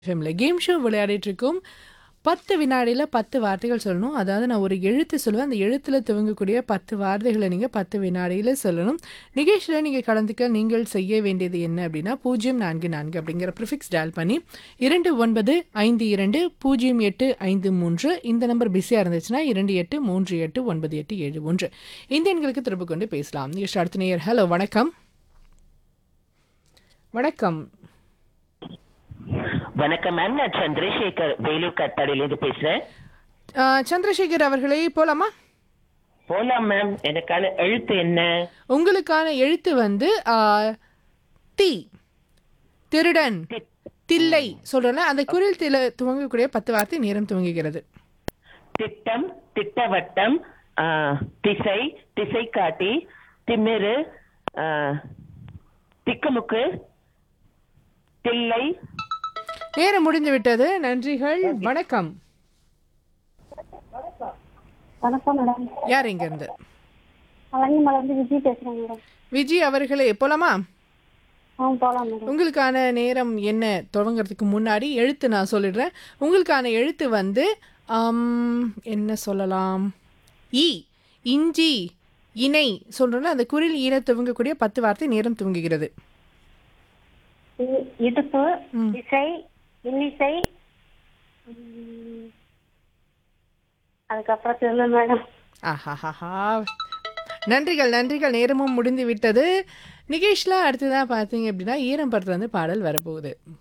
எஃப்எம்ல game show விளையாடிட்டு இருக்கோம் பத்து வினாடியில் பத்து வார்த்தைகள் சொல்லணும் அதாவது நான் ஒரு எழுத்து சொல்லுவேன் அந்த எழுத்தில் துவங்கக்கூடிய பத்து வார்த்தைகளை நீங்கள் பத்து வினாடியில் சொல்லணும் நிகழ்ச்சியில் நீங்கள் கலந்துக்க நீங்கள் செய்ய வேண்டியது என்ன அப்படின்னா பூஜ்ஜியம் நான்கு நான்கு அப்படிங்கிற ப்ரிஃபிக்ஸ் டயல் பண்ணி இரண்டு ஒன்பது ஐந்து இரண்டு பூஜ்ஜியம் எட்டு ஐந்து மூன்று இந்த நம்பர் பிஸியாக இருந்துச்சுன்னா இரண்டு எட்டு மூன்று எட்டு ஒன்பது எட்டு ஏழு ஒன்று இந்த எண்களுக்கு திரும்ப கொண்டு பேசலாம் நிகழ்ச்சி அடுத்த நேயர் ஹலோ வணக்கம் வணக்கம் வணக்கம் மேம் நான் சந்திரசேகர் வேலூர் கட்டாடியிலேருந்து பேசுறேன் ஆ, சந்திரசேகர் அவர்களே போலாமா போலாம் மேம் எனக்கான எழுத்து என்ன உங்களுக்கான எழுத்து வந்து ஆ, தி திருடன் தில்லை சொல்றேன்ல அந்த குரில் தில துவங்கக்கூடிய பத்து வார்த்தை நேரம் துவங்குகிறது திட்டம் திட்டவட்டம் ஆ, திசை திசை காட்டி திமிரு ஆ, திக்குமுக்கு தில்லை நேரம் முடிந்து விட்டது நன்றிகள் வணக்கம் வணக்கம் மேடம் யார் இங்க இருந்து அலங்கிமலை இருந்து விஜய் பேசுறேன் மேடம் விஜய் அவர்களே போலாமா ஆ போகலாம் மேடம் உங்களுக்கான நேரம் என்ன துவங்குறதுக்கு முன்னாடி எழுத்து நான் சொல்லிடுறேன் உங்களுக்கான எழுத்து வந்து ஆம், என்ன சொல்லலாம் இ இஞ்சி இணை சொல்றேன்ல அந்த குரில் ஈர துவங்கக்கூடிய பத்து வார்த்தை நேரம் துவங்குகிறது இ- இடுப்பு இசை இன்னிசை ம், அதுக்கப்புறம் தெரியல மேடம் ஆஹாஹாஹா நன்றிகள் நன்றிகள் நேரமும் முடிந்து விட்டது நிகேஷ்ல அடுத்ததாக பார்த்தீங்க அப்படின்னா ஈரம் படத்துல வந்து பாடல் வரப்போகுது